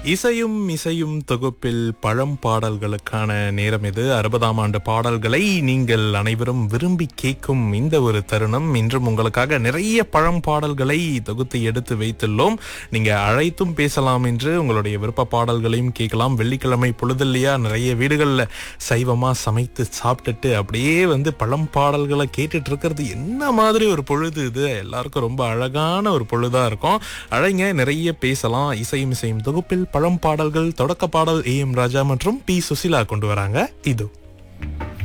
இசையும் இசையும் தொகுப்பில் பழம் பாடல்களுக்கான நேரம் இது அறுபதாம் ஆண்டு பாடல்களை நீங்கள் அனைவரும் விரும்பி கேட்கும் இந்த ஒரு தருணம் இன்றும் உங்களுக்காக நிறைய பழம் பாடல்களை தொகுத்து எடுத்து வைத்துள்ளோம் நீங்க அழைத்தும் பேசலாம் என்று உங்களுடைய விருப்ப பாடல்களையும் கேட்கலாம் வெள்ளிக்கிழமை பொழுதில்லையா நிறைய வீடுகள்ல சைவமா சமைத்து சாப்பிட்டுட்டு அப்படியே வந்து பழம் பாடல்களை கேட்டுட்டு இருக்கிறது என்ன மாதிரி ஒரு பொழுது இது எல்லாருக்கும் ரொம்ப அழகான ஒரு பொழுதா இருக்கும் அழைங்க நிறைய பேசலாம் இசையும் இசையும் தொகுப்பில் பழம் பாடல்கள் தொடக்க பாடல் ஏ எம் ராஜா மற்றும் பி சுசிலா கொண்டு வராங்க இது